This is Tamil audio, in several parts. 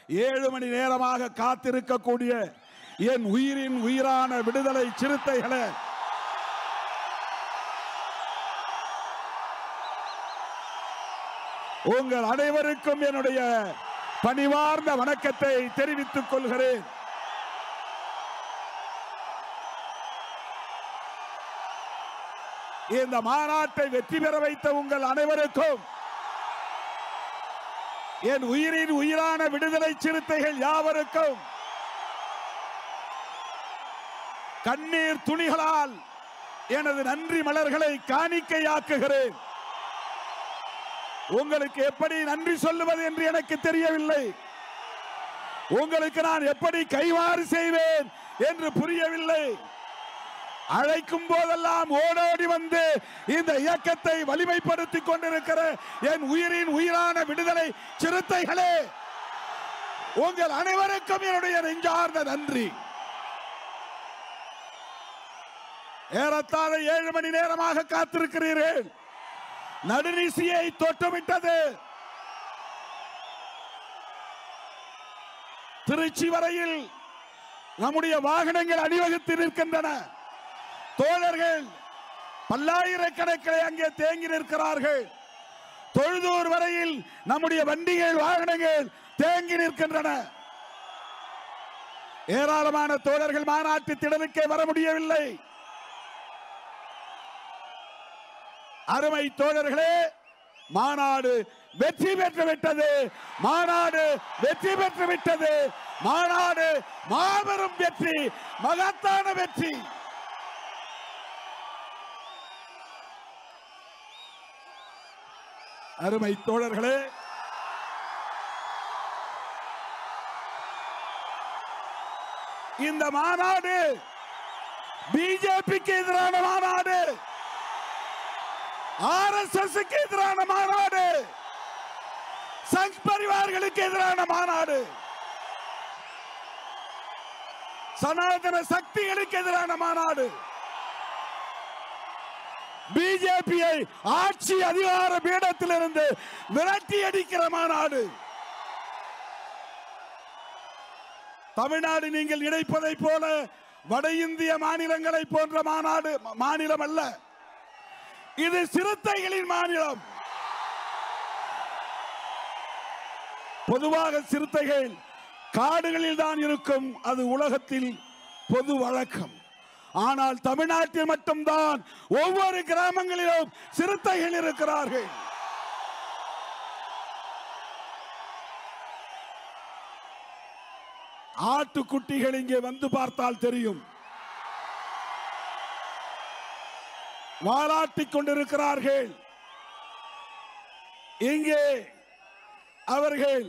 ஏழு மணி நேரமாக காத்திருக்கக்கூடிய என் உயிரின் உயிரான விடுதலை சிறுத்தைகளே உங்கள் அனைவருக்கும் என்னுடைய பணிவார்ந்த வணக்கத்தை தெரிவித்துக் கொள்கிறேன் இந்த மாநாட்டை வெற்றி பெற வைத்த உங்கள் அனைவருக்கும் என் உயிரின் உயிரான விடுதலை சிறுத்தைகள் யாவருக்கும் கண்ணீர் துணிகளால் எனது நன்றி மலர்களை காணிக்கையாக்குகிறேன் உங்களுக்கு எப்படி நன்றி சொல்லுவது என்று எனக்கு தெரியவில்லை உங்களுக்கு நான் எப்படி கைவாறு செய்வேன் என்று புரியவில்லை அழைக்கும் போதெல்லாம் ஓடோடி வந்து இந்த இயக்கத்தை வலிமைப்படுத்திக் கொண்டிருக்கிற என் உயிரின் உயிரான விடுதலை சிறுத்தைகளே உங்கள் அனைவருக்கும் என்னுடைய நெஞ்சார்ந்த நன்றி ஏறத்தாழ ஏழு மணி நேரமாக காத்திருக்கிறீர்கள் நடுநிசியை தொட்டுவிட்டது திருச்சி வரையில் நம்முடைய வாகனங்கள் அணிவகுத்து நிற்கின்றன தோழர்கள் பல்லாயிரக்கணக்கில் அங்கே தேங்கி நிற்கிறார்கள் தொழுதூர் வரையில் நம்முடைய வண்டிகள் வாகனங்கள் தேங்கி நிற்கின்றன ஏராளமான தோழர்கள் மாநாட்டு திடலுக்கே வர முடியவில்லை அருமை தோழர்களே மாநாடு வெற்றி பெற்று விட்டது மாநாடு வெற்றி பெற்று விட்டது மாநாடு மாபெரும் வெற்றி மகத்தான வெற்றி அருமை தோழர்களே இந்த மாநாடு பிஜேபிக்கு எதிரான மாநாடு ஆர் எஸ் எஸ் எதிரான மாநாடு சங் பரிவார்களுக்கு எதிரான மாநாடு சனாதன சக்திகளுக்கு எதிரான மாநாடு பிஜேபியை ஆட்சி அதிகார பீடத்திலிருந்து விரட்டி அடிக்கிற மாநாடு தமிழ்நாடு நீங்கள் நினைப்பதை போல வட இந்திய மாநிலங்களை போன்ற மாநாடு மாநிலம் அல்ல இது சிறுத்தைகளின் மாநிலம் பொதுவாக சிறுத்தைகள் காடுகளில் தான் இருக்கும் அது உலகத்தில் பொது வழக்கம் ஆனால் தமிழ்நாட்டில் மட்டும்தான் ஒவ்வொரு கிராமங்களிலும் சிறுத்தைகள் இருக்கிறார்கள் ஆட்டுக்குட்டிகள் இங்கே வந்து பார்த்தால் தெரியும் வாலாட்டிக் கொண்டிருக்கிறார்கள் இங்கே அவர்கள்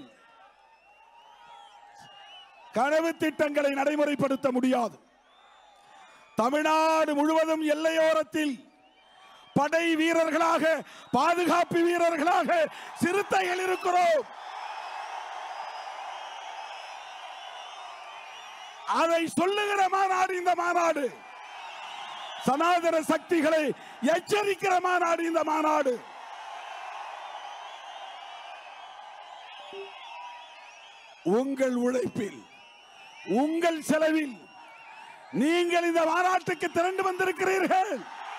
கனவு திட்டங்களை நடைமுறைப்படுத்த முடியாது தமிழ்நாடு முழுவதும் எல்லையோரத்தில் படை வீரர்களாக பாதுகாப்பு வீரர்களாக சிறுத்தைகள் இருக்கிறோம் அதை சொல்லுகிற மாநாடு இந்த மாநாடு சனாதன சக்திகளை எச்சரிக்கிற மாநாடு இந்த மாநாடு உங்கள் உழைப்பில் உங்கள் செலவில் நீங்கள் இந்த மாநாட்டுக்கு திரண்டு வந்திருக்கிறீர்கள்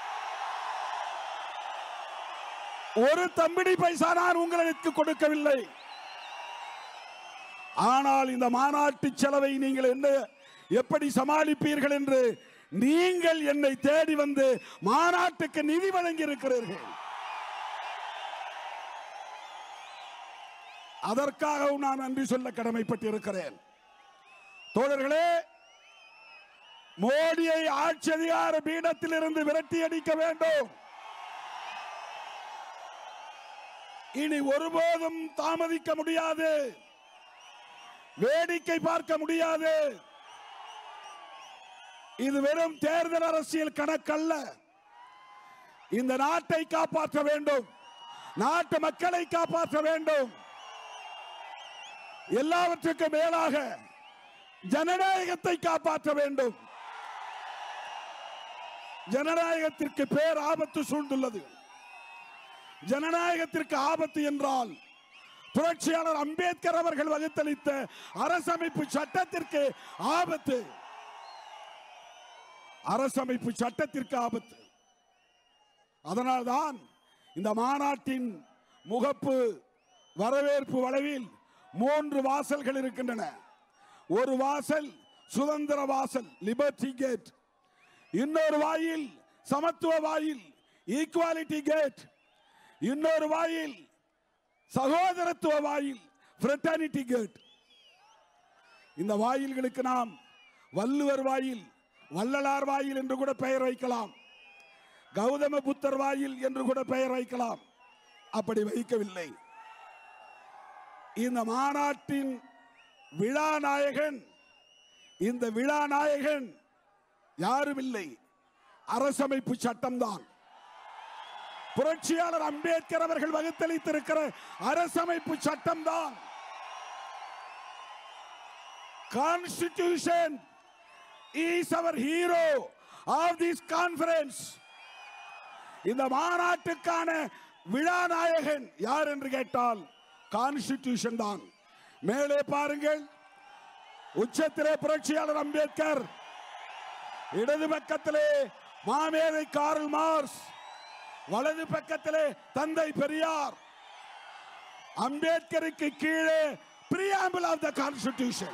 ஒரு தம்பிடி பைசா நான் உங்களுக்கு கொடுக்கவில்லை ஆனால் இந்த மாநாட்டு செலவை நீங்கள் என்ன எப்படி சமாளிப்பீர்கள் என்று நீங்கள் என்னை தேடி வந்து மாநாட்டுக்கு நிதி வழங்கி இருக்கிறீர்கள் அதற்காகவும் நான் நன்றி சொல்ல கடமைப்பட்டிருக்கிறேன் தோழர்களே மோடியை ஆட்சி அதிகார பீடத்தில் இருந்து விரட்டி அடிக்க வேண்டும் இனி ஒருபோதும் தாமதிக்க முடியாது வேடிக்கை பார்க்க முடியாது இது வெறும் தேர்தல் அரசியல் கணக்கல்ல இந்த நாட்டை காப்பாற்ற வேண்டும் நாட்டு மக்களை காப்பாற்ற வேண்டும் எல்லாவற்றுக்கும் மேலாக ஜனநாயகத்தை காப்பாற்ற வேண்டும் ஜனநாயகத்திற்கு பேர் ஆபத்து சூழ்ந்துள்ளது ஜனநாயகத்திற்கு ஆபத்து என்றால் புரட்சியாளர் அம்பேத்கர் அவர்கள் வகுத்தளித்த அரசமைப்பு சட்டத்திற்கு ஆபத்து அரசமைப்பு சட்டத்திற்கு ஆபத்து அதனால்தான் இந்த மாநாட்டின் முகப்பு வரவேற்பு வளைவில் மூன்று வாசல்கள் இருக்கின்றன ஒரு வாசல் சுதந்திர வாசல் லிபர்டி கேட் இன்னொரு வாயில் சமத்துவ வாயில் ஈக்குவாலிட்டி கேட் இன்னொரு வாயில் சகோதரத்துவ வாயில் ஃப்ரெட்டர்னிட்டி கேட் இந்த வாயில்களுக்கு நாம் வள்ளுவர் வாயில் வள்ளலார் வாயில் என்று கூட பெயர் வைக்கலாம் கௌதம புத்தர் வாயில் என்று கூட பெயர் வைக்கலாம் அப்படி வைக்கவில்லை இந்த மாநாட்டின் விழா நாயகன் இந்த விழா நாயகன் யாரும் இல்லை அரசமைப்பு சட்டம்தான் புரட்சியாளர் அம்பேத்கர் அவர்கள் வகுத்தளித்திருக்கிற அரசமைப்பு சட்டம்தான் கான்ஸ்டிடியூஷன் இஸ் அவர் ஹீரோ ஆஃப் திஸ் கான்ஃபரன்ஸ் இந்த மாநாட்டுக்கான விழா நாயகன் யார் என்று கேட்டால் கான்ஸ்டிடியூஷன் தான் மேலே பாருங்கள் உச்சத்திலே புரட்சியாளர் அம்பேத்கர் இடது பக்கத்திலே மாமேதை கார்ல் மார்ஸ் வலது பக்கத்திலே தந்தை பெரியார் அம்பேத்கருக்கு கீழே பிரியாம்பிள் ஆஃப் த கான்ஸ்டிடியூஷன்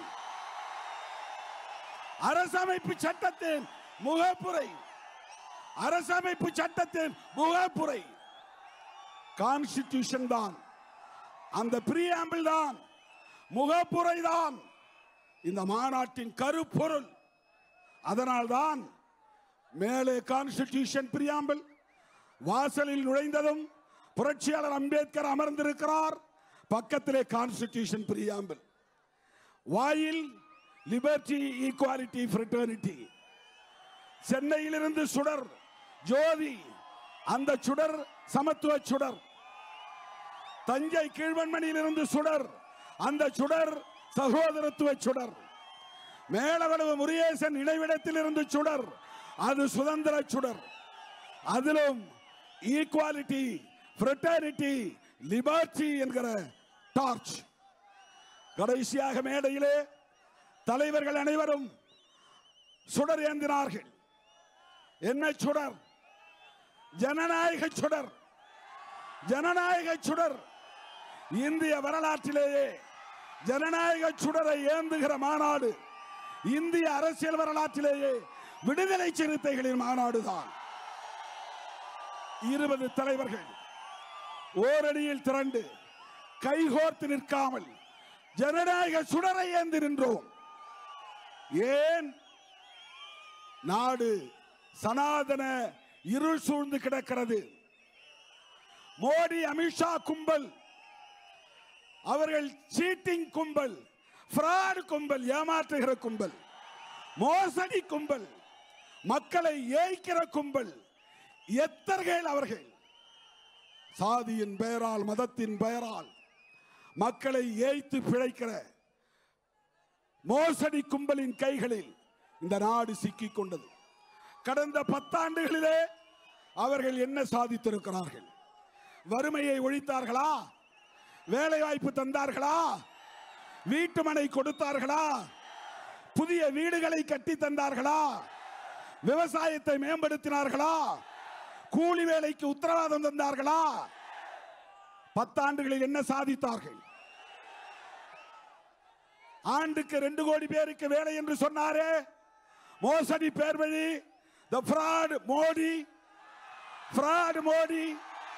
அரசமைப்பு சட்டத்தின் முகப்புரை அரசமைப்பு சட்டத்தின் முகப்புரை கான்ஸ்டிடியூஷன் தான் அந்த பிரியாம்பிள் தான் முகப்புரை தான் இந்த மாநாட்டின் கருப்பொருள் அதனால்தான் மேலே கான்ஸ்டிடியூஷன் பிரியாம்பிள் வாசலில் நுழைந்ததும் புரட்சியாளர் அம்பேத்கர் அமர்ந்திருக்கிறார் பக்கத்திலே கான்ஸ்டிடியூஷன் பிரியாம்பிள் வாயில் லிபர்ட்டி ஈக்குவாலிட்டி ஃப்ரெட்டர்னிட்டி சென்னையிலிருந்து சுடர் ஜோதி அந்த சுடர் சமத்துவ சுடர் தஞ்சை கீழ்வன்மணியிலிருந்து சுடர் அந்த சுடர் சகோதரத்துவ சுடர் மேலவளவு முருகேசன் இடைவிடத்தில் இருந்து சுடர் அது சுதந்திர சுடர் அதிலும் ஈக்குவாலிட்டி ஃப்ரெட்டர்னிட்டி லிபர்ட்டி என்கிற டார்ச் கடைசியாக மேடையிலே தலைவர்கள் அனைவரும் சுடர் ஏந்தினார்கள் என்ன சுடர் ஜனநாயக சுடர் ஜனநாயக சுடர் இந்திய வரலாற்றிலேயே ஜனநாயக சுடரை ஏந்துகிற மாநாடு இந்திய அரசியல் வரலாற்றிலேயே விடுதலை சிறுத்தைகளின் மாநாடு தான் இருபது தலைவர்கள் ஓரடியில் திரண்டு கைகோர்த்து நிற்காமல் ஜனநாயக சுடரை ஏந்தி நின்றோம் ஏன் நாடு சனாதன இருள் சூழ்ந்து கிடக்கிறது மோடி அமித்ஷா கும்பல் அவர்கள் சீட்டிங் கும்பல் fraud கும்பல் ஏமாற்றுகிற கும்பல் மோசடி கும்பல் மக்களை ஏய்க்கிற கும்பல் எத்தர்கள் அவர்கள் சாதியின் பெயரால் மதத்தின் பெயரால் மக்களை ஏய்த்து பிழைக்கிற மோசடி கும்பலின் கைகளில் இந்த நாடு சிக்கிக் கொண்டது கடந்த பத்தாண்டுகளிலே அவர்கள் என்ன சாதித்திருக்கிறார்கள் வறுமையை ஒழித்தார்களா வேலை வாய்ப்பு தந்தார்களா வீட்டு மனை கொடுத்தார்களா புதிய வீடுகளை கட்டி தந்தார்களா விவசாயத்தை மேம்படுத்தினார்களா கூலி வேலைக்கு உத்தரவாதம் தந்தார்களா பத்தாண்டுகளில் என்ன சாதித்தார்கள் ஆண்டுக்கு ரெண்டு கோடி பேருக்கு வேலை என்று சொன்னாரே மோசடி பேர் வழி த fraud மோடி fraud மோடி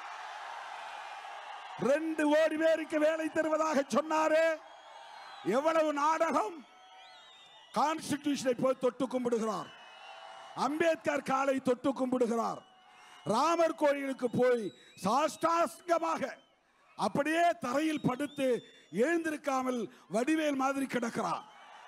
ரெண்டு கோடி பேருக்கு வேலை தருவதாக சொன்னாரே எவ்வளவு நாடகம் கான்ஸ்டிடியூஷனை போய் தொட்டு கும்பிடுகிறார் அம்பேத்கர் காலை தொட்டு கும்பிடுகிறார் ராமர் கோயிலுக்கு போய் சாஷ்டாங்கமாக அப்படியே தரையில் படுத்து எழுந்திருக்காமல் வடிவேல் மாதிரி கிடக்கிறார்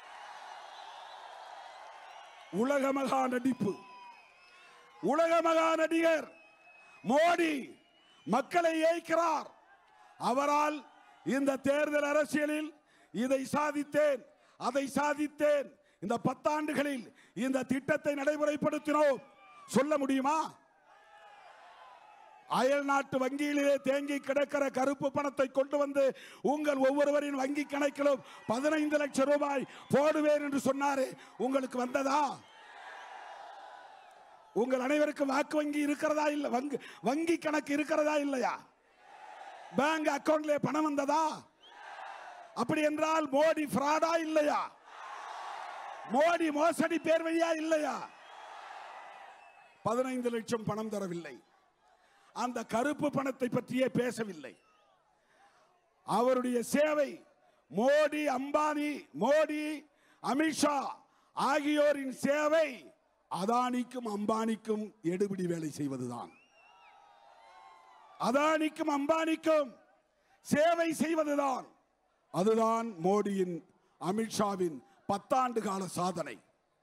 உலக மகா நடிப்பு உலக மகா நடிகர் மோடி மக்களை ஏய்க்கிறார் அவரால் இந்த தேர்தல் அரசியலில் இதை சாதித்தேன் அதை சாதித்தேன் இந்த பத்தாண்டுகளில் இந்த திட்டத்தை நடைமுறைப்படுத்தினோம் சொல்ல முடியுமா அயல் நாட்டு வங்கியிலே தேங்கி கிடக்கிற கருப்பு பணத்தை கொண்டு வந்து உங்கள் ஒவ்வொருவரின் வங்கி கணக்கிலும் பதினைந்து லட்சம் ரூபாய் போடுவேன் என்று சொன்னாரே உங்களுக்கு வந்ததா உங்கள் அனைவருக்கும் வாக்கு வங்கி இருக்கிறதா இல்ல வங்கி வங்கி கணக்கு இருக்கிறதா இல்லையா பேங்க் அக்கவுண்ட்ல பணம் வந்ததா அப்படி என்றால் மோடி ஃப்ராடா இல்லையா மோடி மோசடி பேர் வழியா இல்லையா பதினைந்து லட்சம் பணம் தரவில்லை அந்த கருப்பு பணத்தை பற்றியே பேசவில்லை அவருடைய சேவை மோடி அம்பானி மோடி அமித்ஷா ஆகியோரின் சேவை அதானிக்கும் அம்பானிக்கும் எடுபிடி வேலை செய்வதுதான் அதானிக்கும் அம்பானிக்கும் சேவை செய்வதுதான் அதுதான் மோடியின் அமித்ஷாவின் பத்தாண்டு கால சாதனை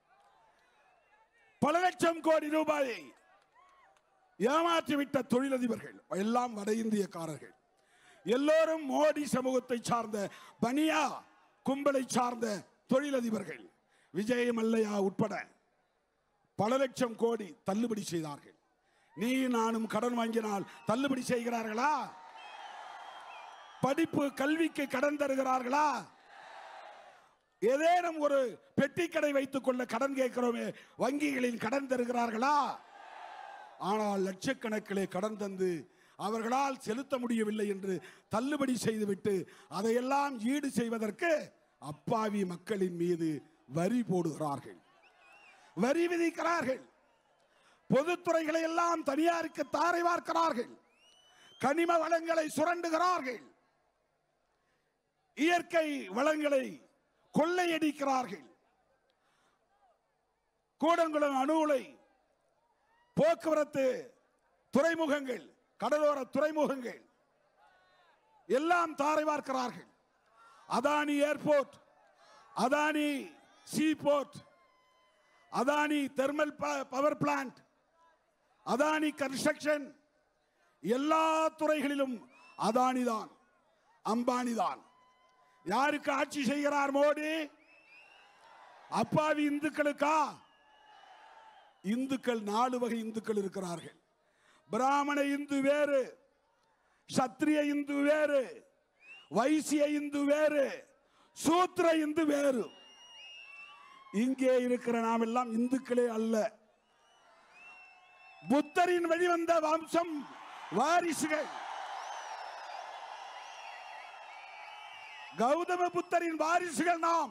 பல லட்சம் கோடி ரூபாயை ஏமாற்றிவிட்ட தொழிலதிபர்கள் எல்லாம் வட இந்தியக்காரர்கள் எல்லோரும் மோடி சமூகத்தை சார்ந்த பனியா கும்பலை சார்ந்த தொழிலதிபர்கள் விஜய் மல்லையா உட்பட பல லட்சம் கோடி தள்ளுபடி செய்தார்கள் நீ நானும் கடன் வாங்கினால் தள்ளுபடி செய்கிறார்களா படிப்பு கல்விக்கு கடன் தருகிறார்களா ஏதேனும் ஒரு பெட்டி கடை வைத்துக் கொள்ள கடன் கேட்கிறோமே வங்கிகளில் கடன் தருகிறார்களா ஆனால் லட்சக்கணக்கிலே கடன் தந்து அவர்களால் செலுத்த முடியவில்லை என்று தள்ளுபடி செய்துவிட்டு அதையெல்லாம் ஈடு செய்வதற்கு அப்பாவி மக்களின் மீது வரி போடுகிறார்கள் வரி விதிக்கிறார்கள் பொதுத்துறைகளை எல்லாம் தனியாருக்கு தாரை பார்க்கிறார்கள் கனிம வளங்களை சுரண்டுகிறார்கள் இயற்கை வளங்களை கொள்ளையடிக்கிறார்கள் கூடங்குளம் அணு உலை போக்குவரத்து துறைமுகங்கள் கடலோர துறைமுகங்கள் எல்லாம் தாரை பார்க்கிறார்கள் Adani airport Adani sea port Adani thermal power plant Adani construction எல்லா துறைகளிலும் அதானி தான் அம்பானி தான் யாருக்கு ஆட்சி செய்கிறார் மோடி அப்பாவி இந்துக்களுக்கா இந்துக்கள் நாலு வகை இந்துக்கள் இருக்கிறார்கள் பிராமண இந்து வேறு சத்திரிய இந்து வேறு வைசிய இந்து வேறு சூத்திர இந்து வேறு இங்கே இருக்கிற நாம் எல்லாம் இந்துக்களே அல்ல புத்தரின் வெளிவந்த வம்சம் வாரிசுகள் கௌதம புத்தரின் வாரிசுகள் நாம்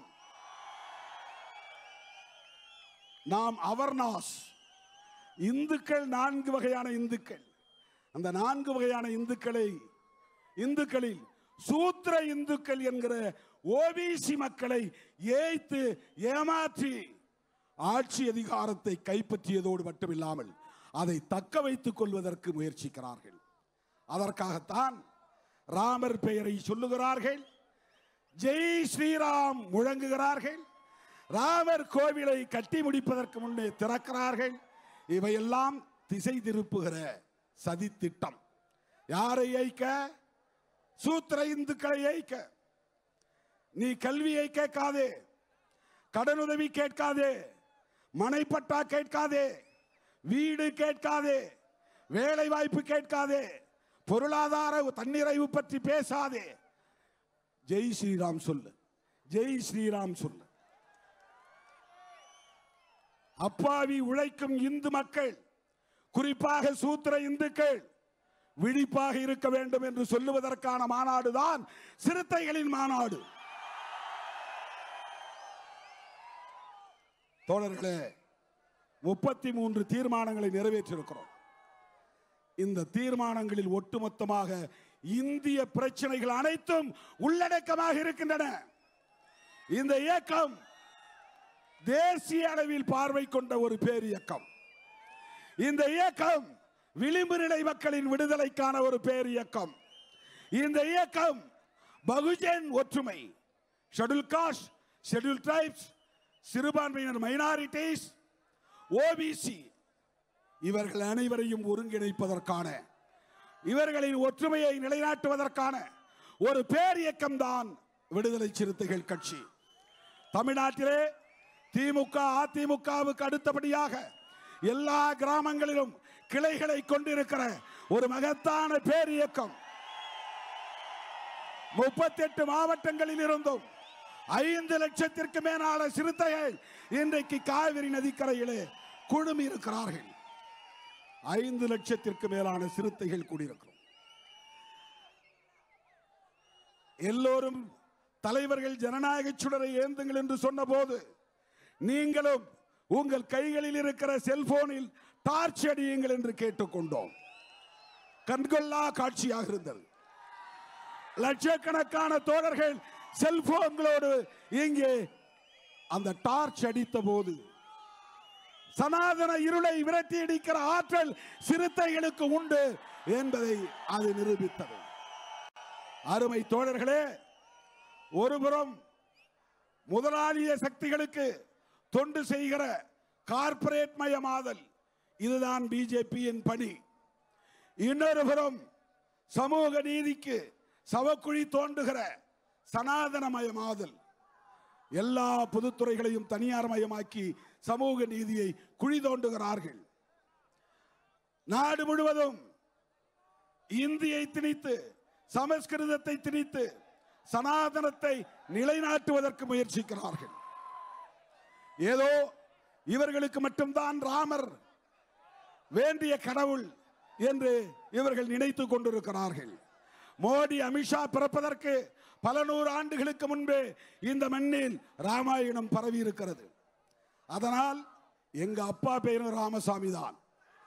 நாம் அவர்நாஸ் இந்துக்கள் நான்கு வகையான இந்துக்கள் அந்த நான்கு வகையான இந்துக்களை இந்துக்களில் சூத்திர இந்துக்கள் என்கிற ஓபிசி மக்களை ஏய்த்து ஏமாற்றி ஆட்சி அதிகாரத்தை கைப்பற்றியதோடு மட்டுமில்லாமல் அதை தக்க வைத்துக் கொள்வதற்கு முயற்சிக்கிறார்கள் அதற்காகத்தான் ராமர் பெயரை சொல்லுகிறார்கள் ஜெய் ஸ்ரீராம் முழங்குகிறார்கள் ராமர் கோவிலை கட்டி முடிப்பதற்கு முன்னே திறக்கிறார்கள் இவையெல்லாம் திசை திருப்புகிற சதி திட்டம் யாரை ஏய்க்க சூத்திர இந்துக்களை ஏய்க்க நீ கல்வியை கேட்காதே கடனுதவி கேட்காதே மனைப்பட்டா கேட்காதே வீடு கேட்காதே வேலை வாய்ப்பு கேட்காதே பொருளாதார தன்னிறைவு பற்றி பேசாதே ஜெய் ஸ்ரீராம் சொல்லு ஜெய் ஸ்ரீராம் சொல்லு அப்பாவி உழைக்கும் இந்து மக்கள் குறிப்பாக சூத்திர இந்துக்கள் விழிப்பாக இருக்க வேண்டும் என்று சொல்லுவதற்கான மாநாடு தான் சிறுத்தைகளின் மாநாடு தோழர்களே முப்பத்தி மூன்று தீர்மானங்களை நிறைவேற்றியிருக்கிறோம் இந்த தீர்மானங்களில் ஒட்டுமொத்தமாக இந்திய பிரச்சனைகள் அனைத்தும் உள்ளடக்கமாக இருக்கின்றன இந்த இயக்கம் தேசிய அளவில் பார்வை கொண்ட ஒரு பேர் இயக்கம் இந்த இயக்கம் விளிம்பு நிலை மக்களின் விடுதலைக்கான ஒரு பேர் இயக்கம் இந்த இயக்கம் பகுஜன் ஒற்றுமை ஷெட்யூல் காஸ்ட் ஷெட்யூல் டிரைப்ஸ் சிறுபான்மையினர் மைனாரிட்டிஸ் ஓபிசி இவர்கள் அனைவரையும் ஒருங்கிணைப்பதற்கான இவர்களின் ஒற்றுமையை நிலைநாட்டுவதற்கான ஒரு பேர் இயக்கம்தான் விடுதலை சிறுத்தைகள் கட்சி தமிழ்நாட்டிலே திமுக அதிமுகவுக்கு அடுத்தபடியாக எல்லா கிராமங்களிலும் கிளைகளை கொண்டிருக்கிற ஒரு மகத்தான பேர் இயக்கம் முப்பத்தெட்டு மாவட்டங்களில் இருந்தும் ஐந்து லட்சத்திற்கு மேலான சிறுத்தைகள் இன்றைக்கு காவிரி நதிக்கரையிலே குழுமி இருக்கிறார்கள் ஐந்து லட்சத்திற்கு மேலான சிறுத்தைகள் கூடியிருக்கிறோம் எல்லோரும் தலைவர்கள் ஜனநாயக சுடரை ஏந்துங்கள் என்று சொன்னபோது நீங்களும் உங்கள் கைகளில் இருக்கிற செல்போனில் டார்ச் அடியுங்கள் என்று கேட்டுக்கொண்டோம் கண்கொள்ளா காட்சியாக இருந்தது லட்சக்கணக்கான தோழர்கள் செல்போன்களோடு இங்கே அந்த டார்ச் அடித்த போது சனாதன இருளை விரட்டி அடிக்கிற ஆற்றல் சிறுத்தைகளுக்கு உண்டு என்பதை அது நிரூபித்தது அருமை தோழர்களே ஒருபுறம் முதலாளிய சக்திகளுக்கு தொண்டு செய்கிற கார்ப்பரேட் மயமாதல் இதுதான் பிஜேபியின் பணி இன்னொரு புறம் சமூக நீதிக்கு சவக்குழி தோண்டுகிற சனாதனமயமாதல் எல்லா பொதுத்துறைகளையும் தனியார் மயமாக்கி சமூக நீதியை குழி தோண்டுகிறார்கள் நாடு முழுவதும் இந்தியை திணித்து சமஸ்கிருதத்தை திணித்து சனாதனத்தை நிலைநாட்டுவதற்கு முயற்சிக்கிறார்கள் ஏதோ இவர்களுக்கு மட்டும்தான் ராமர் வேண்டிய கடவுள் என்று இவர்கள் நினைத்துக் கொண்டிருக்கிறார்கள் மோடி அமித்ஷா பிறப்பதற்கு பல நூறு ஆண்டுகளுக்கு முன்பே இந்த மண்ணில் ராமாயணம் பரவி இருக்கிறது அதனால் எங்க அப்பா பெயரும் ராமசாமி தான்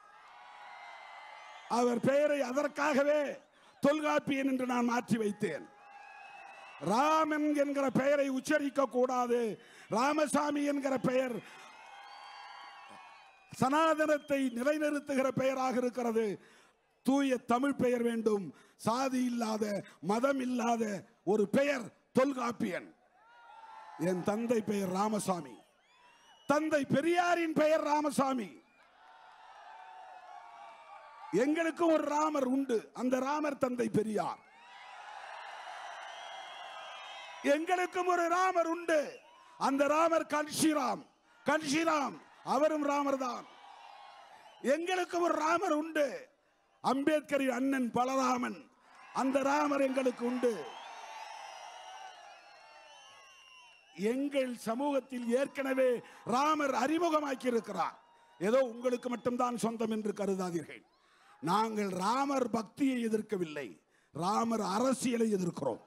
அவர் பெயரை அதற்காகவே தொல்காப்பியன் என்று நான் மாற்றி வைத்தேன் ராமன் என்கிற பெயரை உச்சரிக்க கூடாது ராமசாமி என்கிற பெயர் சனாதனத்தை நிலைநிறுத்துகிற பெயராக இருக்கிறது தூய தமிழ் பெயர் வேண்டும் சாதி இல்லாத மதம் இல்லாத ஒரு பெயர் தொல்காப்பியன் என் தந்தை பெயர் ராமசாமி தந்தை பெரியாரின் பெயர் ராமசாமி எங்களுக்கு ஒரு ராமர் உண்டு அந்த ராமர் தந்தை பெரியார் எங்களுக்கும் ஒரு ராமர் உண்டு அந்த ராமர் கன்ஷிராம் கன்ஷிராம் அவரும் ராமர் தான் எங்களுக்கும் ஒரு ராமர் உண்டு அம்பேத்கரின் அண்ணன் பலராமன் அந்த ராமர் எங்களுக்கு உண்டு எங்கள் சமூகத்தில் ஏற்கனவே ராமர் அறிமுகமாக்கி இருக்கிறார் ஏதோ உங்களுக்கு மட்டும்தான் சொந்தம் என்று கருதாதீர்கள் நாங்கள் ராமர் பக்தியை எதிர்க்கவில்லை ராமர் அரசியலை எதிர்க்கிறோம்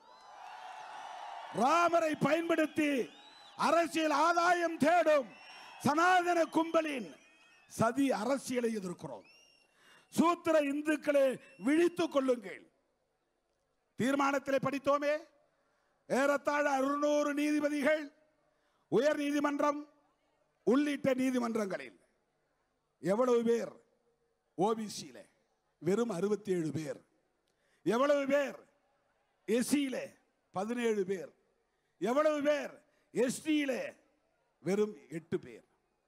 ராமரை பயன்படுத்தி அரசியல் ஆதாயம் தேடும் சனாதன கும்பலின் சதி அரசியலை எதிர்க்கிறோம் சூத்திர இந்துக்களை விழித்துக் கொள்ளுங்கள் தீர்மானத்திலே படித்தோமே ஏறத்தாழ அறுநூறு நீதிபதிகள் உயர் நீதிமன்றம் உள்ளிட்ட நீதிமன்றங்களில் எவ்வளவு பேர் ஓபிசியில வெறும் அறுபத்தி ஏழு பேர் எவ்வளவு பேர் எஸ்சியில பதினேழு பேர் எவ்வளவு பேர் எஸ்டியில வெறும் எட்டு பேர்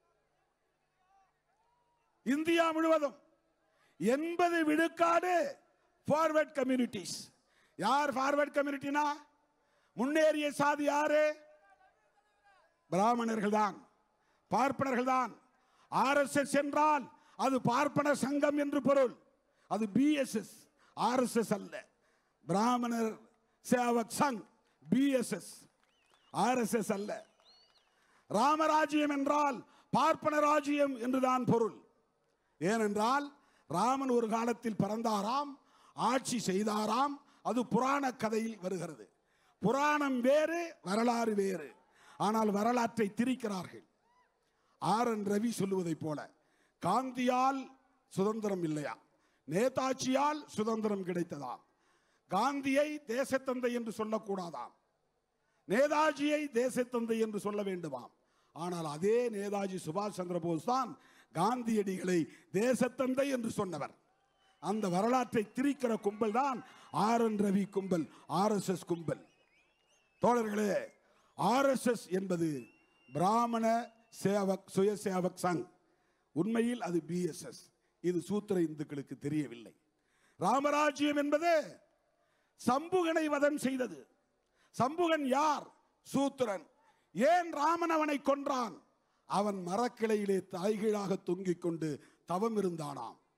இந்தியா முழுவதும் எண்பது விழுக்காடு ஃபார்வர்ட் கம்யூனிட்டிஸ் யார் ஃபார்வர்ட் கம்யூனிட்டினா முன்னேறிய சாதி யாரு பிராமணர்கள் தான் பார்ப்பனர்கள் தான் ஆர்எஸ்எஸ் என்றால் அது பார்ப்பன சங்கம் என்று பொருள் அது பிஎஸ்எஸ் ஆர்எஸ்எஸ் அல்ல பிராமணர் சேவக் சங் பிஎஸ்எஸ் ஆர்எஸ்எஸ் அல்ல ராமராஜ்யம் என்றால் பார்ப்பன ராஜ்யம் என்றுதான் பொருள் ஏனென்றால் ராமன் ஒரு காலத்தில் பிறந்தாராம் ஆட்சி செய்தாராம் அது புராண கதையில் வருகிறது புராணம் வேறு வரலாறு வேறு ஆனால் வரலாற்றை திரிக்கிறார்கள் ஆர் என் ரவி சொல்லுவதைப் போல காந்தியால் சுதந்திரம் இல்லையா நேதாஜியால் சுதந்திரம் கிடைத்ததாம் காந்தியை தேசத்தந்தை என்று சொல்லக்கூடாதாம் நேதாஜியை தேசத்தந்தை என்று சொல்ல வேண்டுமாம் ஆனால் அதே நேதாஜி சுபாஷ் சந்திர போஸ் தான் காந்தியடிகளை தேசத்தந்தை என்று சொன்னவர் அந்த வரலாற்றை திரிக்கிற கும்பல் தான் ஆர் என் ரவி கும்பல் ஆர்எஸ்எஸ் கும்பல் தோழர்களே ஆர்எஸ்எஸ் என்பது பிராமண சேவக் சுயசேவக் சங் உண்மையில் அது பிஎஸ்எஸ் இது சூத்திர இந்துக்களுக்கு தெரியவில்லை ராமராஜ்யம் என்பது சம்புகனை வதம் செய்தது சம்புகன் யார் சூத்திரன் ஏன் ராமன் அவனை கொன்றான் அவன் மரக்கிளையிலே தலைகீழாக தொங்கிக் கொண்டு தவம் இருந்தானாம்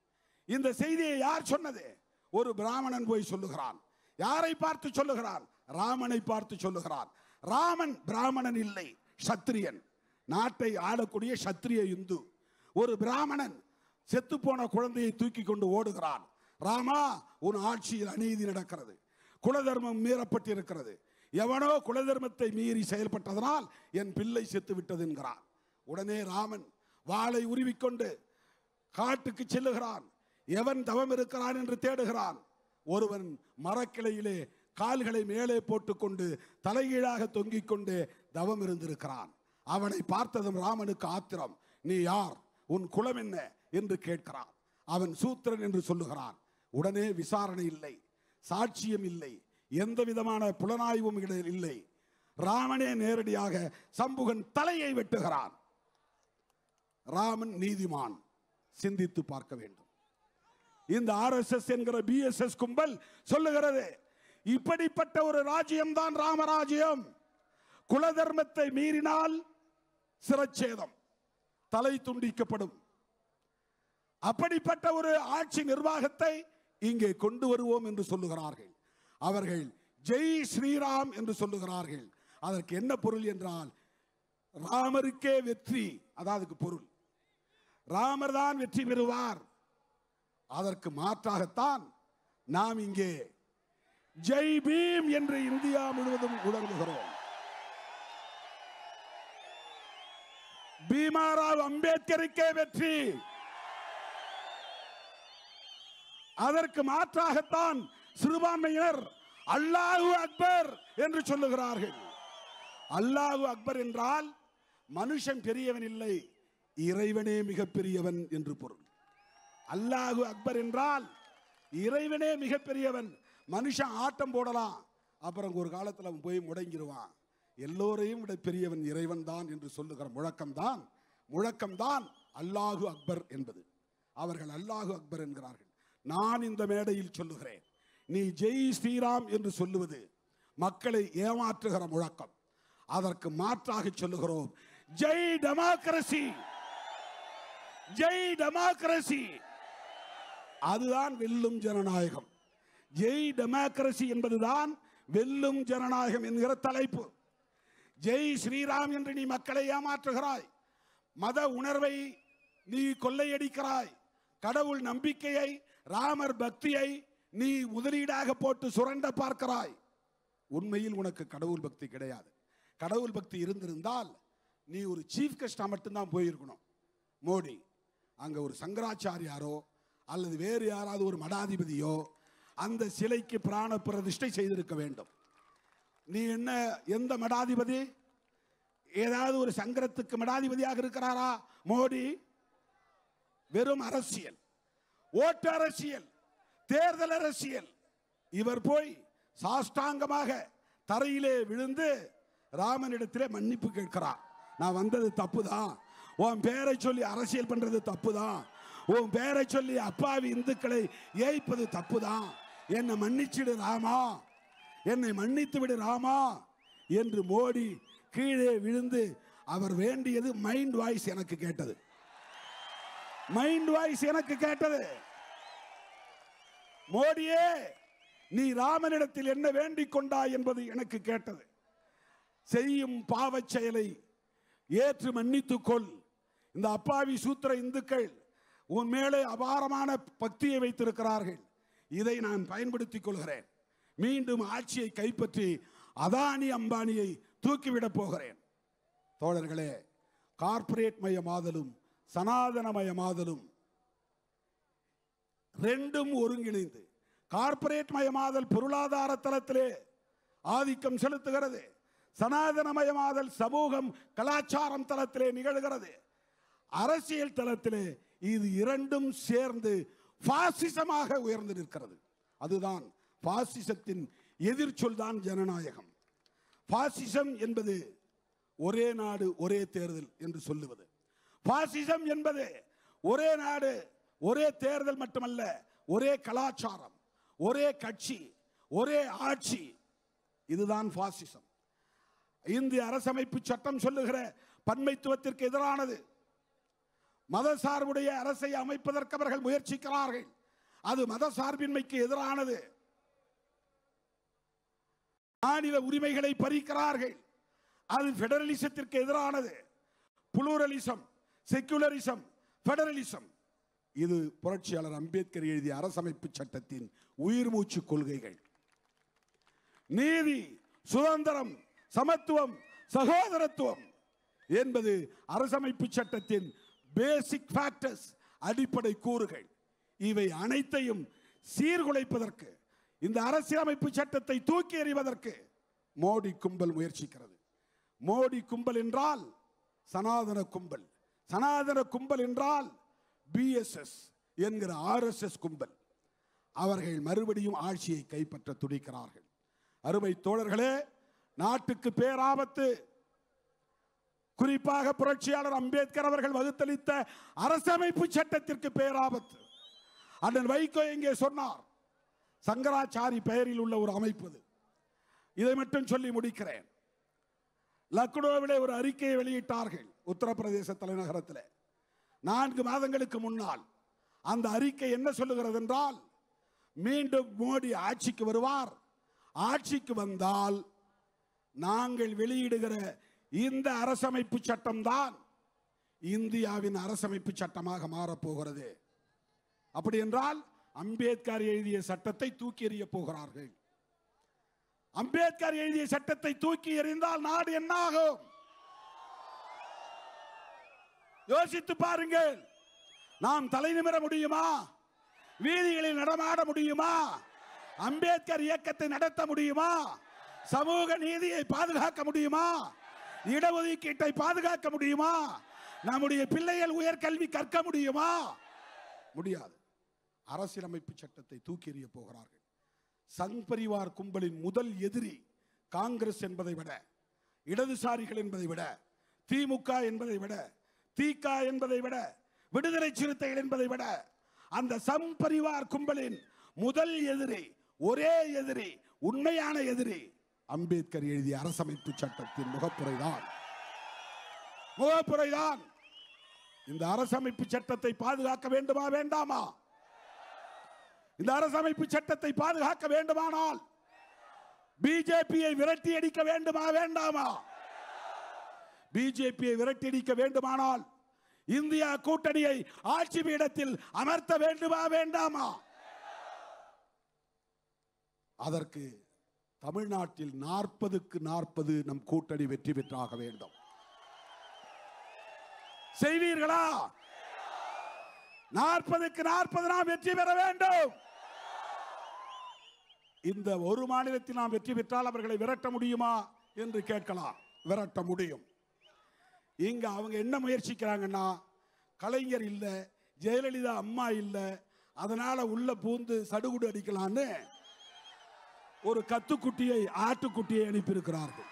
இந்த செய்தியை யார் சொன்னது ஒரு பிராமணன் போய் சொல்லுகிறான் யாரை பார்த்து சொல்லுகிறான் ராமனை பார்த்து சொல்லுகிறான் ராமன் பிராமணன் இல்லை சத்திரியன் நாட்டை ஆளக்கூடிய சத்திரிய இந்து ஒரு பிராமணன் செத்துப்போன குழந்தையை தூக்கி கொண்டு ஓடுகிறான் ராமா உன் ஆட்சியில் அநீதி நடக்கிறது குலதர்மம் மீறப்பட்டிருக்கிறது எவனோ குலதர்மத்தை மீறி செயல்பட்டதனால் என் பிள்ளை செத்து விட்டது என்கிறான் உடனே ராமன் வாளை உருவிக்கொண்டு காட்டுக்கு செல்லுகிறான் எவன் தவம் இருக்கிறான் என்று தேடுகிறான் ஒருவன் மரக்கிளையிலே கால்களை மேலே போட்டுக்கொண்டு தலைகீழாக தொங்கிக் கொண்டு தவம் இருந்திருக்கிறான் அவனை பார்த்ததும் ராமனுக்கு ஆத்திரம் நீ யார் உன் குலம் என்ன என்று கேட்கிறான் அவன் சூத்திரன் என்று சொல்லுகிறான் உடனே விசாரணை இல்லை சாட்சியம் இல்லை எந்த விதமான புலனாய்வும் இட- இல்லை ராமனே நேரடியாக சம்புகன் தலையை வெட்டுகிறான் ராமன் நீதிமான் சிந்தித்து பார்க்க வேண்டும் இந்த ஆர்எஸ்எஸ் என்கிற பிஎஸ்எஸ் கும்பல் சொல்லுகிறது இப்படிப்பட்ட ஒரு ராஜ்யம் தான் ராமராஜ்யம் குலதர்மத்தை மீறினால் சிரச்சேதம் தலை துண்டிக்கப்படும் அப்படிப்பட்ட ஒரு ஆட்சி நிர்வாகத்தை இங்கே கொண்டு வருவோம் என்று சொல்லுகிறார்கள் அவர்கள் ஜெய் ஸ்ரீராம் என்று சொல்லுகிறார்கள் அதற்கு என்ன பொருள் என்றால் ராமருக்கே வெற்றி அதாவது பொருள் ராமர் தான் வெற்றி பெறுவார் அதற்கு மாற்றாகத்தான் நாம் இங்கே ஜெய் பீம் என்று இந்தியா முழுவதும் உணர்வுகிறோம் பீமாராவ் அம்பேத்கருக்கே வெற்றி அதற்கு மாற்றாகத்தான் சிறுபான்மையினர் அல்லாஹு அக்பர் என்று சொல்லுகிறார்கள் அல்லாஹு அக்பர் என்றால் மனுஷன் பெரியவன் இல்லை இறைவனே மிகப்பெரியவன் என்று பொருள் அல்லாஹு அக்பர் என்றால் இறைவனே மிகப்பெரியவன் மனுஷன் ஆட்டம் போடலாம் அப்புறம் ஒரு காலத்தில் அவன் போய் முடங்கிடுவான் எல்லோரையும் விட பெரியவன் இறைவன் தான் என்று சொல்லுகிற முழக்கம்தான் முழக்கம்தான் அல்லாஹு அக்பர் என்பது அவர்கள் அல்லாஹு அக்பர் என்கிறார்கள் நான் இந்த மேடையில் சொல்லுகிறேன் நீ ஜெய் ஸ்ரீராம் என்று சொல்லுவது மக்களை ஏமாற்றுகிற முழக்கம் அதற்கு மாற்றாக சொல்லுகிறோம் ஜெய் டெமோக்ரசி ஜெய் டெமோக்ரசி அதுதான் வெல்லும் ஜனநாயகம் ஜெய் டெமோக்ரசி என்பதுதான் வெல்லும் ஜனநாயகம் என்கிற தலைப்பு ஜெய் ஸ்ரீராம் என்று நீ மக்களை ஏமாற்றுகிறாய் மத உணர்வை நீ கொள்ளையடிக்கிறாய் கடவுள் நம்பிக்கையை ராமர் பக்தியை நீ முதலீடாக போட்டு சுரண்ட பார்க்கிறாய் உண்மையில் உனக்கு கடவுள் பக்தி கிடையாது கடவுள் பக்தி இருந்திருந்தால் நீ ஒரு சீஃப் கெஸ்டா மட்டும்தான் போயிருக்கணும் மோடி அங்க ஒரு சங்கராச்சாரியாரோ அல்லது வேறு யாராவது ஒரு மடாதிபதியோ அந்த சிலைக்கு பிராண பிரதிஷ்டை செய்திருக்க வேண்டும் நீ என்ன எந்த மடாதிபதி ஏதாவது ஒரு சங்கரத்துக்கு மடாதிபதியாக இருக்கிறாரா மோடி வெறும் அரசியல் ஓட்டு அரசியல் தேர்தல் அரசியல் இவர் போய் சாஷ்டாங்கமாக தரையிலே விழுந்து ராமனிடத்திலே மன்னிப்பு கேட்கிறார் நான் வந்தது தப்புதான் உன் பேரை சொல்லி அரசியல் பண்றது தப்புதான் உன் பேரை சொல்லி அப்பாவி இந்துக்களை ஏய்ப்பது தப்புதான் என்னை மன்னிச்சிடு ராமா என்னை மன்னித்து விடு ராமா என்று மோடி கீழே விழுந்து அவர் வேண்டியது மைண்ட் வாய்ஸ் எனக்கு கேட்டது மைண்ட் வாய்ஸ் எனக்கு கேட்டது மோடியே நீ ராமனிடத்தில் என்ன வேண்டிக் கொண்டாய் என்பது எனக்கு கேட்டது செய்யும் பாவச் செயலை ஏற்று மன்னித்துக் கொள் இந்த அப்பாவி சூத்திர இந்துக்கள் உன் மேலே அபாரமான பக்தியை வைத்திருக்கிறார்கள் இதை நான் பயன்படுத்திக் கொள்கிறேன் மீண்டும் ஆட்சியை கைப்பற்றி அதானி அம்பானியை தூக்கிவிடப் போகிறேன் தோழர்களே கார்ப்பரேட் மயமாதலும் சனாதனமயமாதலும் ரெண்டும் ஒருங்கிணைந்து கார்ப்பரேட் மயமாதல் பொருளாதார தளத்திலே ஆதிக்கம் செலுத்துகிறது சனாதனமயமாதல் சமூகம் கலாச்சாரம் தளத்திலே நிகழ்கிறது அரசியல் தளத்திலே இது இரண்டும் சேர்ந்து பாசிசமாக உயர்ந்து நிற்கிறது அதுதான் பாசிசத்தின் எதிர்ச்சொல் தான் ஜனநாயகம் பாசிசம் என்பது ஒரே நாடு ஒரே தேர்தல் என்று சொல்லுவது பாசிசம் என்பது ஒரே நாடு ஒரே தேர்தல் மட்டுமல்ல ஒரே கலாச்சாரம் ஒரே கட்சி ஒரே ஆட்சி இதுதான் பாசிசம் இந்திய அரசமைப்பு சட்டம் சொல்லுகிற பன்மைத்துவத்திற்கு எதிரானது மதசார்புடைய அரசை அமைப்பதற்கு அவர்கள் முயற்சிக்கிறார்கள் அது மத சார்பின்மைக்கு எதிரானது மாநில உரிமைகளை பறிக்கிறார்கள் அது பெடரலிசத்திற்கு எதிரானது புளூரலிசம் செக்குலரிசம் பெடரலிசம் இது புரட்சியாளர் அம்பேத்கர் எழுதிய அரசமைப்பு சட்டத்தின் உயிர் மூச்சு கொள்கைகள் நீதி சுதந்திரம் சமத்துவம் சகோதரத்துவம் என்பது அரசமைப்பு சட்டத்தின் பேசிக் ஃபேக்டர்ஸ் அடிப்படை கூறுகள் இவை அனைத்தையும் சீர்குலைப்பதற்கு இந்த அரசியலமைப்பு சட்டத்தை தூக்கி எறிவதற்கு மோடி கும்பல் முயற்சிக்கிறது மோடி கும்பல் என்றால் சனாதன கும்பல் சனாதன கும்பல் என்றால் பிஎஸ்எஸ் என்கிற ஆர்எஸ்எஸ் கும்பல் அவர்கள் மறுபடியும் ஆட்சியை கைப்பற்ற துடிக்கிறார்கள் அருமை தோழர்களே நாட்டுக்கு பேராபத்து குறிப்பாக புரட்சியாளர் அம்பேத்கர் அவர்கள் வகுத்தளித்த அரசமைப்பு சட்டத்திற்கு பேராபத்து அண்ணன் வைகோ இங்கே சொன்னார் சங்கராச்சாரி பெயரில் உள்ள ஒரு அமைப்பு இது. இதை மட்டும் சொல்லி முடிக்கிறேன் லக்னோவிலே ஒரு அறிக்கையை வெளியிட்டார்கள் உத்தரப்பிரதேச தலைநகரத்தில் நான்கு மாதங்களுக்கு முன்னால் அந்த அறிக்கை என்ன சொல்லுகிறது என்றால் மீண்டும் மோடி ஆட்சிக்கு வருவார் ஆட்சிக்கு வந்தால் நாங்கள் வெளியிடுகிற இந்த அரசமைப்பு சட்டம்தான் இந்தியாவின் அரசமைப்பு சட்டமாக மாறப்போகிறது அப்படி என்றால் அம்பேத்கர் எழுதிய சட்டத்தை தூக்கி எறிய போகிறார்கள் அம்பேத்கர் எழுதிய சட்டத்தை தூக்கி எறிந்தால் நாடு என்ன ஆகும் யோசித்து பாருங்கள் நாம் தலை நிமிர முடியுமா வீதிகளில் நடமாட முடியுமா அம்பேத்கர் இயக்கத்தை நடத்த முடியுமா சமூக நீதியை பாதுகாக்க முடியுமா இடஒதுக்கீட்டை பாதுகாக்க முடியுமா நம்முடைய பிள்ளைகள் உயர்கல்வி கற்க முடியுமா முடியாது அரசியலமைப்பு சட்டத்தை தூக்கி எறிய போகிறார்கள் சங் பரிவார் கும்பலின் முதல் எதிரி காங்கிரஸ் என்பதை விட இடதுசாரிகள் என்பதை விட திமுக என்பதை விட திக என்பதை விட விடுதலை சிறுத்தைகள் என்பதை விட அந்த சங் பரிவார் கும்பலின் முதல் எதிரி ஒரே எதிரி உண்மையான எதிரி அம்பேத்கர் எழுதிய அரசமைப்பு சட்டத்தின் முகப்புரைதான் முகப்புரைதான் இந்த அரசமைப்பு சட்டத்தை பாதுகாக்க வேண்டுமா வேண்டாமா இந்த அரசமைப்பு சட்டத்தை பாதுகாக்க வேண்டுமானால் பிஜேபியை விரட்டி அடிக்க வேண்டுமா வேண்டாமா பிஜேபியை விரட்டி அடிக்க வேண்டுமானால் இந்தியா கூட்டணியை ஆட்சி பீடத்தில் அமர்த்த வேண்டுமா வேண்டாமா அதற்கு தமிழ்நாட்டில் நாற்பதுக்கு நாற்பது நம் கூட்டணி வெற்றி பெற்றாக வேண்டும் செய்வீர்களா நாற்பதுக்கு நாற்பது நாம் வெற்றி பெற வேண்டும் இந்த ஒரு மாநிலத்தில் நாம் வெற்றி பெற்றால் அவர்களை விரட்ட முடியுமா என்று கேட்கலாம் விரட்ட முடியும் இங்க அவங்க என்ன முயற்சிக்கிறாங்கன்னா கலைஞர் இல்ல ஜெயலலிதா அம்மா இல்ல அதனால உள்ள பூந்து சடுகுடு அடிக்கலான்னு ஒரு கத்துக்குட்டியை ஆட்டுக்குட்டியை அனுப்பியிருக்கிறார்கள்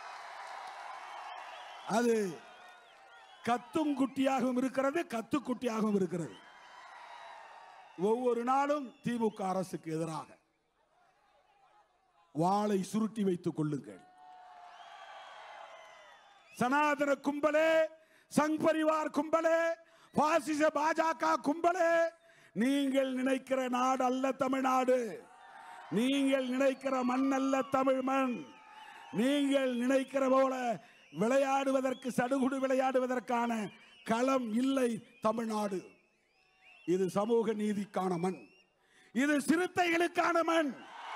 அது கத்தும் குட்டியாகவும் இருக்கிறது கத்துக்குட்டியாகவும் இருக்கிறது ஒவ்வொரு நாளும் திமுக அரசுக்கு எதிராக வாளை சுருட்டி வைத்துக் கொள்ளுங்கள் சனாதன கும்பலே சங் பரிவார் கும்பலே பாசிச பாஜக கும்பலே நீங்கள் நினைக்கிற நாடு அல்ல தமிழ்நாடு நீங்கள் நினைக்கிற மண் அல்ல தமிழ் மண் நீங்கள் நினைக்கிற போல விளையாடுவதற்கு சடுகுடு விளையாடுவதற்கான களம் இல்லை தமிழ்நாடு இது சமூக நீதிக்கான மண் இது சிறுத்தைகளுக்கான மண்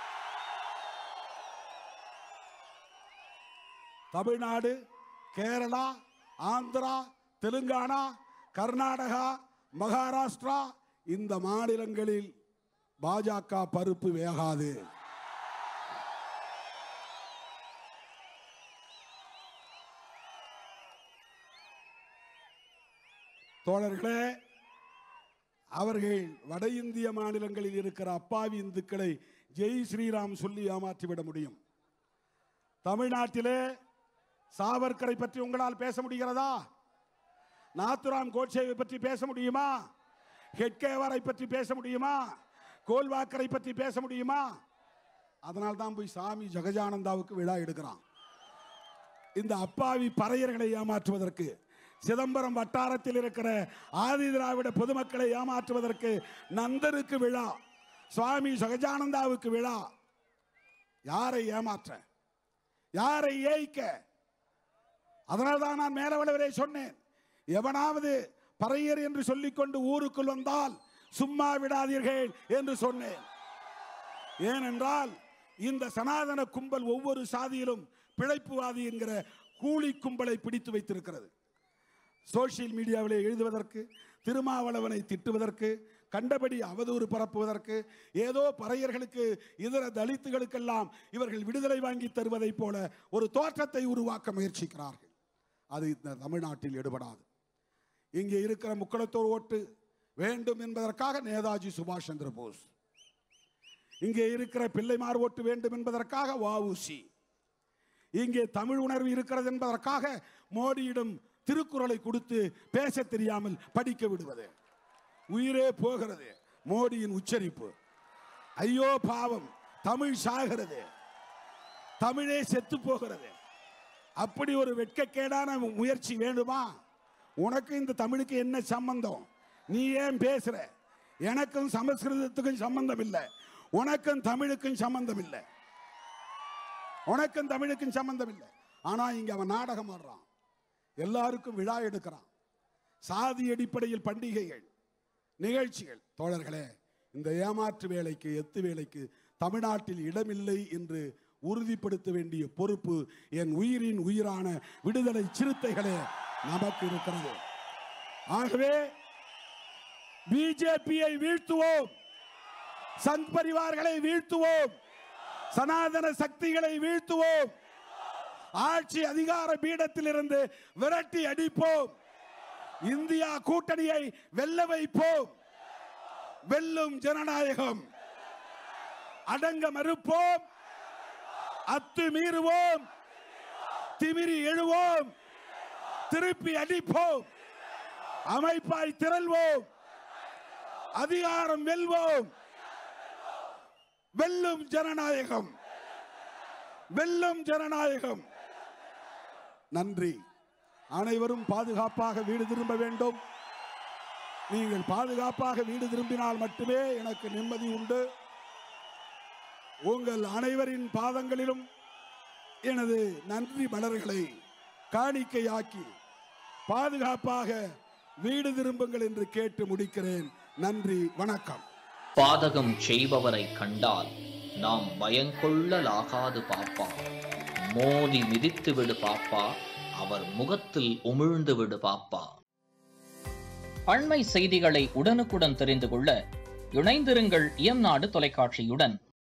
தமிழ்நாடு கேரளா ஆந்திரா தெலுங்கானா கர்நாடகா மகாராஷ்டிரா இந்த மாநிலங்களில் பாஜக பருப்பு வேகாது தோழர்களே அவர்கள் வட இந்திய மாநிலங்களில் இருக்கிற அப்பாவி இந்துக்களை ஜெய் ஸ்ரீராம் சொல்லி ஏமாற்றிவிட முடியும் தமிழ்நாட்டிலே சாவர்கரை பற்றி உங்களால் பேச முடிகிறதா நாத்துராம் கோட்சேவை பற்றி பேச முடியுமா ஹெட்கேவரை பற்றி பேச முடியுமா கோல்வாக்கரை பற்றி பேச முடியுமா அதனால் தான் போய் சாமி ஜெகஜானந்தாவுக்கு விழா எடுக்கிறான் இந்த அப்பாவி பறையர்களை ஏமாற்றுவதற்கு சிதம்பரம் வட்டாரத்தில் இருக்கிற ஆதி திராவிட பொதுமக்களை ஏமாற்றுவதற்கு நந்தருக்கு விழா சுவாமி சகஜானந்தாவுக்கு விழா யாரை ஏமாற்ற யாரை ஏய்க்க அதனால்தான் நான் மேலவளவரை சொன்னேன் எவனாவது பறையர் என்று சொல்லிக்கொண்டு ஊருக்குள் வந்தால் சும்மா விடாதீர்கள் என்று சொன்னேன் ஏனென்றால் இந்த சனாதன கும்பல் ஒவ்வொரு சாதியிலும் பிழைப்புவாதி என்கிற கூலி கும்பலை பிடித்து வைத்திருக்கிறது சோசியல் மீடியாவிலே எழுதுவதற்கு திருமாவளவனை திட்டுவதற்கு கண்டபடி அவதூறு பரப்புவதற்கு ஏதோ பறையர்களுக்கு இதர தலித்துகளுக்கெல்லாம் இவர்கள் விடுதலை வாங்கி தருவதைப் போல ஒரு தோற்றத்தை உருவாக்க முயற்சிக்கிறார்கள் அது இந்த தமிழ்நாட்டில் எடுபடாது இங்கே இருக்கிற முக்களத்தோர் ஓட்டு வேண்டும் என்பதற்காக நேதாஜி சுபாஷ் சந்திர போஸ் இங்கே இருக்கிற பிள்ளைமார் ஓட்டு வேண்டும் என்பதற்காக வஉசி இங்கே தமிழ் உணர்வு இருக்கிறது என்பதற்காக மோடியிடம் திருக்குறளை கொடுத்து பேச தெரியாமல் படிக்க விடுவது உயிரே போகிறது மோடியின் உச்சரிப்பு ஐயோ பாவம் தமிழ் சாகிறது தமிழே செத்து போகிறது அப்படி ஒரு வெட்கக்கேடான முயற்சி வேண்டுமா உனக்கு இந்த தமிழுக்கு என்ன சம்பந்தம் நீ ஏன் பேசுற எனக்கும் சமஸ்கிருதத்துக்கும் சம்பந்தம் இல்லை உனக்கும் தமிழுக்கும் சம்பந்தம் இல்லை உனக்கும் தமிழுக்கும் சம்பந்தம் இல்லை ஆனா இங்க அவன் நாடகம் ஆடுறான் எல்லாருக்கும் விழா எடுக்கிறான் சாதி அடிப்படையில் பண்டிகைகள் நிகழ்ச்சிகள் தோழர்களே இந்த ஏமாற்று வேலைக்கு எத்து வேலைக்கு தமிழ்நாட்டில் இடமில்லை என்று உறுதிப்படுத்த வேண்டிய பொறுப்பு என் உயிரின் உயிரான விடுதலை சிறுத்தைகளே நமக்கு இருக்கிறது ஆகவே பிஜேபியை வீழ்த்துவோம் சங் பரிவார்களை வீழ்த்துவோம் சனாதன சக்திகளை வீழ்த்துவோம் ஆட்சி அதிகார பீடத்தில் இருந்து விரட்டி அடிப்போம் இந்தியா கூட்டணியை வெல்ல வைப்போம் வெல்லும் ஜனநாயகம் அடங்க மறுப்போம் அத்து மீறுவோம் திமிரி எழுவோம் திருப்பி அடிப்போம் அமைப்பாய் திரள்வோம் அதிகாரம் வெல்வோம் வெல்லும் ஜனநாயகம் வெல்லும் ஜனநாயகம் நன்றி அனைவரும் பாதுகாப்பாக வீடு திரும்ப வேண்டும் நீங்கள் பாதுகாப்பாக வீடு திரும்பினால் மட்டுமே எனக்கு நிம்மதி உண்டு உங்கள் அனைவரின் பாதங்களிலும் எனது நன்றி மலர்களை காணிக்கையாக்கி பாதுகாப்பாக வீடு திரும்புங்கள் என்று கேட்டு முடிக்கிறேன் நன்றி வணக்கம் பாதகம் செய்பவரை கண்டால் நாம் பயங்கொள்ளலாகாது பாப்பா மோதி மிதித்து விடு பாப்பா அவர் முகத்தில் உமிழ்ந்து விடு பாப்பா அண்மை செய்திகளை உடனுக்குடன் தெரிந்து கொள்ள இணைந்திருங்கள் எம் நாடு தொலைக்காட்சியுடன்